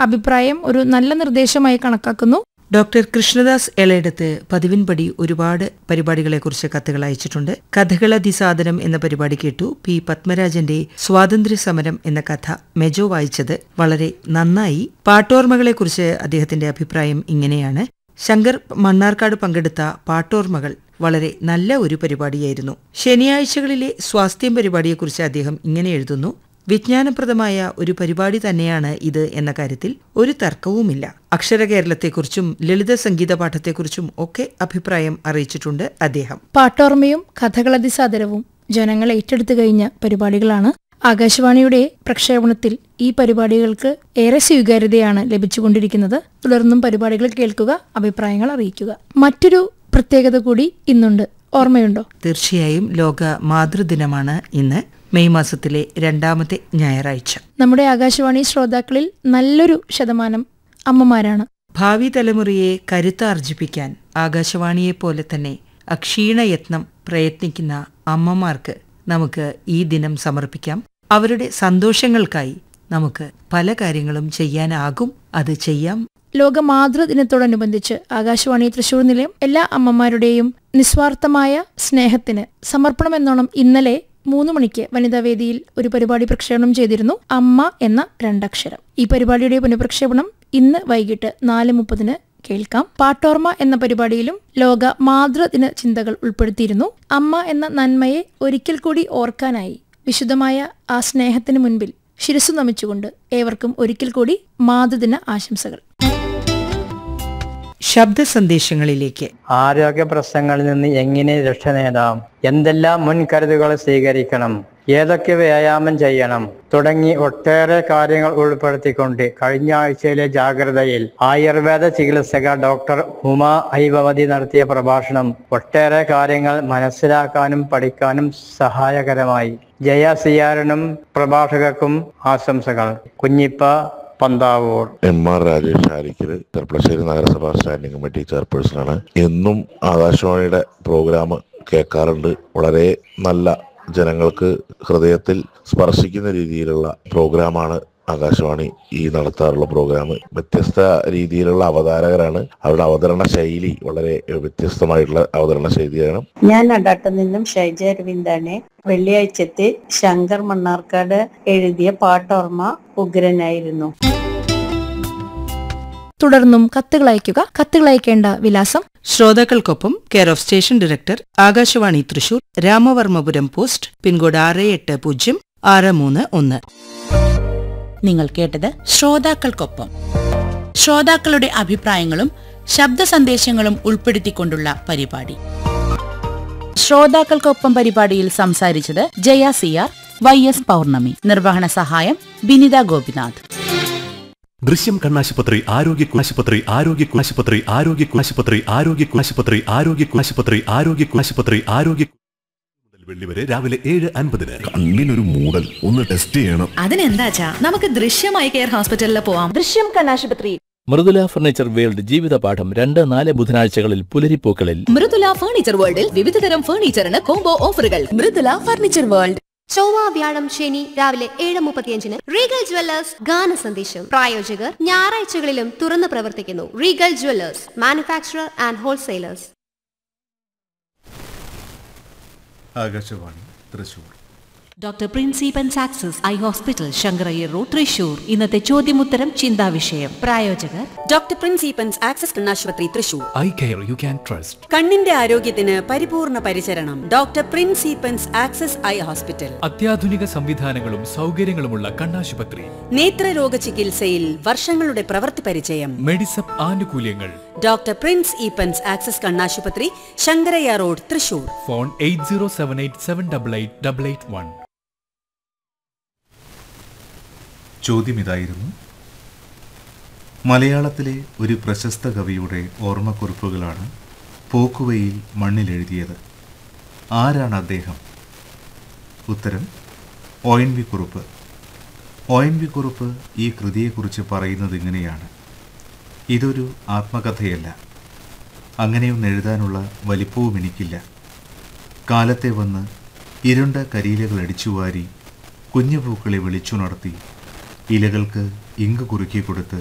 അഭിപ്രായം ഒരു നല്ല നിർദ്ദേശമായി കണക്കാക്കുന്നു ഡോക്ടർ കൃഷ്ണദാസ് എളയിടത്ത് പതിവിൻപടി ഒരുപാട് പരിപാടികളെക്കുറിച്ച് കത്തുകൾ അയച്ചിട്ടുണ്ട് കഥകളതിസാദനം എന്ന പരിപാടി കേട്ടു പി പത്മരാജന്റെ സ്വാതന്ത്ര്യ സമരം എന്ന കഥ മെജോ വായിച്ചത് വളരെ നന്നായി പാട്ടോർമകളെക്കുറിച്ച് അദ്ദേഹത്തിന്റെ അഭിപ്രായം ഇങ്ങനെയാണ് ശങ്കർ മണ്ണാർക്കാട് പങ്കെടുത്ത പാട്ടോർമകൾ വളരെ നല്ല ഒരു പരിപാടിയായിരുന്നു ശനിയാഴ്ചകളിലെ സ്വാസ്ഥ്യം പരിപാടിയെക്കുറിച്ച് അദ്ദേഹം ഇങ്ങനെ എഴുതുന്നു വിജ്ഞാനപ്രദമായ ഒരു പരിപാടി തന്നെയാണ് ഇത് എന്ന കാര്യത്തിൽ ഒരു തർക്കവുമില്ല അക്ഷര കേരളത്തെക്കുറിച്ചും ലളിത സംഗീത പാഠത്തെക്കുറിച്ചും ഒക്കെ അഭിപ്രായം അറിയിച്ചിട്ടുണ്ട് അദ്ദേഹം പാട്ടോർമ്മയും കഥകളതിസാദരവും ജനങ്ങൾ ഏറ്റെടുത്തു കഴിഞ്ഞ പരിപാടികളാണ് ആകാശവാണിയുടെ പ്രക്ഷേപണത്തിൽ ഈ പരിപാടികൾക്ക് ഏറെ സ്വീകാര്യതയാണ് ലഭിച്ചുകൊണ്ടിരിക്കുന്നത് തുടർന്നും പരിപാടികൾ കേൾക്കുക അഭിപ്രായങ്ങൾ അറിയിക്കുക മറ്റൊരു പ്രത്യേകത കൂടി ഇന്നുണ്ട് ഓർമ്മയുണ്ടോ തീർച്ചയായും ലോക മാതൃദിനമാണ് ഇന്ന് മെയ് മാസത്തിലെ രണ്ടാമത്തെ ഞായറാഴ്ച നമ്മുടെ ആകാശവാണി ശ്രോതാക്കളിൽ നല്ലൊരു ശതമാനം അമ്മമാരാണ് ഭാവി തലമുറയെ കരുത്താർജിപ്പിക്കാൻ ആകാശവാണിയെപ്പോലെ തന്നെ അക്ഷീണയത്നം പ്രയത്നിക്കുന്ന അമ്മമാർക്ക് നമുക്ക് ഈ ദിനം സമർപ്പിക്കാം അവരുടെ സന്തോഷങ്ങൾക്കായി നമുക്ക് പല കാര്യങ്ങളും ചെയ്യാനാകും അത് ചെയ്യാം ലോക മാതൃദിനത്തോടനുബന്ധിച്ച് ആകാശവാണി തൃശൂർ നിലയം എല്ലാ അമ്മമാരുടെയും നിസ്വാർത്ഥമായ സ്നേഹത്തിന് സമർപ്പണമെന്നോണം ഇന്നലെ മൂന്ന് മണിക്ക് വനിതാവേദിയിൽ ഒരു പരിപാടി പ്രക്ഷേപണം ചെയ്തിരുന്നു അമ്മ എന്ന രണ്ടക്ഷരം ഈ പരിപാടിയുടെ പുനഃപ്രക്ഷേപണം ഇന്ന് വൈകിട്ട് നാല് മുപ്പതിന് കേൾക്കാം പാട്ടോർമ എന്ന പരിപാടിയിലും ലോക മാതൃദിന ചിന്തകൾ ഉൾപ്പെടുത്തിയിരുന്നു അമ്മ എന്ന നന്മയെ ഒരിക്കൽ കൂടി ഓർക്കാനായി വിശുദ്ധമായ ആ സ്നേഹത്തിന് മുൻപിൽ ശിരസു നമിച്ചുകൊണ്ട് ഏവർക്കും ഒരിക്കൽ കൂടി മാതൃദിന ആശംസകൾ ശബ്ദ സന്ദേശങ്ങളിലേക്ക് ആരോഗ്യ പ്രശ്നങ്ങളിൽ നിന്ന് എങ്ങനെ രക്ഷ നേടാം എന്തെല്ലാം മുൻകരുതുകൾ സ്വീകരിക്കണം ഏതൊക്കെ വ്യായാമം ചെയ്യണം തുടങ്ങി ഒട്ടേറെ കാര്യങ്ങൾ ഉൾപ്പെടുത്തിക്കൊണ്ട് കഴിഞ്ഞ ആഴ്ചയിലെ ജാഗ്രതയിൽ ആയുർവേദ ചികിത്സക ഡോക്ടർ ഉമ ഐഭവതി നടത്തിയ പ്രഭാഷണം ഒട്ടേറെ കാര്യങ്ങൾ മനസ്സിലാക്കാനും പഠിക്കാനും സഹായകരമായി ജയ സിയാരനും പ്രഭാഷകർക്കും ആശംസകൾ കുഞ്ഞിപ്പ പന്താവൂർ എം ആർ രാജേഷ് ആരിക്കൽ ചെർപ്പളശ്ശേരി നഗരസഭാ സ്റ്റാൻഡിംഗ് കമ്മിറ്റി ചെയർപേഴ്സണാണ് എന്നും ആകാശവാണിയുടെ പ്രോഗ്രാം കേൾക്കാറുണ്ട് വളരെ നല്ല ജനങ്ങൾക്ക് ഹൃദയത്തിൽ സ്പർശിക്കുന്ന രീതിയിലുള്ള പ്രോഗ്രാമാണ് ആകാശവാണി ഈ നടത്താറുള്ള പ്രോഗ്രാം വ്യത്യസ്ത രീതിയിലുള്ള അവതാരകരാണ് അവരുടെ അവതരണ ശൈലി വളരെ വ്യത്യസ്തമായിട്ടുള്ള അവതരണ ശൈലിയാണ് ഞാൻ അടാട്ട് നിന്നും ഷൈജ അരവിന്ദാണ് വെള്ളിയാഴ്ചത്തെ ശങ്കർ മണ്ണാർക്കാട് എഴുതിയ പാട്ടോർമ്മ ഉഗ്രനായിരുന്നു തുടർന്നും കത്തുകൾ അയയ്ക്കുക കത്തുകൾ അയക്കേണ്ട വിലാസം ശ്രോതാക്കൾക്കൊപ്പം care of station director Akashvani Thrissur Ramavarmapuram post pin code ആറ് എട്ട് പൂജ്യം ആറ് മൂന്ന് ഒന്ന് നിങ്ങൾ കേട്ടത് ശ്രോതാക്കൾക്കൊപ്പം ശ്രോതാക്കളുടെ അഭിപ്രായങ്ങളും ശബ്ദ സന്ദേശങ്ങളും ഉൾപ്പെടുത്തിക്കൊണ്ടുള്ള പരിപാടി ശ്രോതാക്കൾക്കൊപ്പം പരിപാടിയിൽ സംസാരിച്ചത് ജയ സിയാർ വൈ എസ് പൗർണമി നിർവഹണ സഹായം ബിനിത ഗോപിനാഥ് ദൃശ്യം കണ്ണാശുപത്രി ആരോഗ്യ ആശുപത്രി ആരോഗ്യ ആശുപത്രി ആരോഗ്യ ആശുപത്രി ആരോഗ്യ ആശുപത്രി ആരോഗ്യ ആശുപത്രി ആരോഗ്യ ആശുപത്രി ആരോഗ്യ മുതൽ വെള്ളി വരെ രാവിലെ ഏഴ് അൻപതിന് കണ്ണിനൊരു മൂടൽ ഒന്ന് ടെസ്റ്റ് ചെയ്യണം അതിനെന്താച്ചാ നമുക്ക് ദൃശ്യമായി കെയർ ഹോസ്പിറ്റലിൽ പോവാം ദൃശ്യം കണ്ണാശുപത്രി മൃദുല ഫർണിച്ചർ വേൾഡ് ജീവിതപാഠം രണ്ട് നാല് ബുധനാഴ്ചകളിൽ പുലരിപ്പൂക്കളിൽ മൃദുല ഫർണിച്ചർ വേൾഡിൽ വിവിധതരം ഫർണിച്ചറിന് കോംബോ ഓഫറുകൾ മൃദുല ഫർണിച്ചർ വേൾഡ് ചൊവ്വ വ്യാഴം ശനി രാവിലെ ഏഴ് മുപ്പത്തിയഞ്ചിന് റീഗൽ ജ്വല്ലേഴ്സ് ഗാന സന്ദേശം പ്രായോജകർ ഞായറാഴ്ചകളിലും തുറന്നു പ്രവർത്തിക്കുന്നു Regal jewellers manufacturer and wholesalers Akashvani Thrissur doctor പ്രിൻസിപ്പൻ സാക്സസ് eye hospital Sankarayyar road Thrissur ഇന്നത്തെ ചോദ്യമുത്തരം ചിന്താവിഷയം പ്രായോജകർ ഡോക്ടർ പ്രിൻസിപ്പൻസ് ആക്സസ് കണ്ണാശുപത്രി Thrissur eye care you can trust കണ്ണിന്റെ ആരോഗ്യത്തിന് പരിപൂർണ പരിചരണം ഡോക്ടർ പ്രിൻസിപ്പൻസ് ആക്സസ് ഐ ഹോസ്പിറ്റൽ അത്യാധുനിക സംവിധാനങ്ങളും സൗകര്യങ്ങളുമുള്ള കണ്ണാശുപത്രി നേത്രരോഗ ചികിത്സയിൽ വർഷങ്ങളുടെ പ്രവൃത്തി പരിചയം മെഡിസപ്പ് ആനുകൂല്യങ്ങൾ ഡോക്ടർ പ്രിൻസ് ഈപ്പൻസ് ആക്സസ് കണ്ണാശുപത്രി Sankarayya road Thrissur phone eight zero seven eight seven double eight double eight one ചോദ്യം ഇതായിരുന്നു മലയാളത്തിലെ ഒരു പ്രശസ്ത കവിയുടെ ഓർമ്മക്കുറിപ്പുകളാണ് പോക്കുവയിൽ മണ്ണിലെഴുതിയത് ആരാണ് അദ്ദേഹം ഉത്തരം O N V Kurup O N V Kurup ഈ കൃതിയെക്കുറിച്ച് പറയുന്നത് ഇങ്ങനെയാണ് ഇതൊരു ആത്മകഥയല്ല അങ്ങനെയൊന്ന് എഴുതാനുള്ള വലിപ്പവും എനിക്കില്ല കാലത്തെ വന്ന് ഇരുണ്ട കരിയിലകൾ അടിച്ചുവാരി കുഞ്ഞു പൂക്കളെ വിളിച്ചുണർത്തി ഇലകൾക്ക് ഇങ്ക് കുറുക്കി കൊടുത്ത്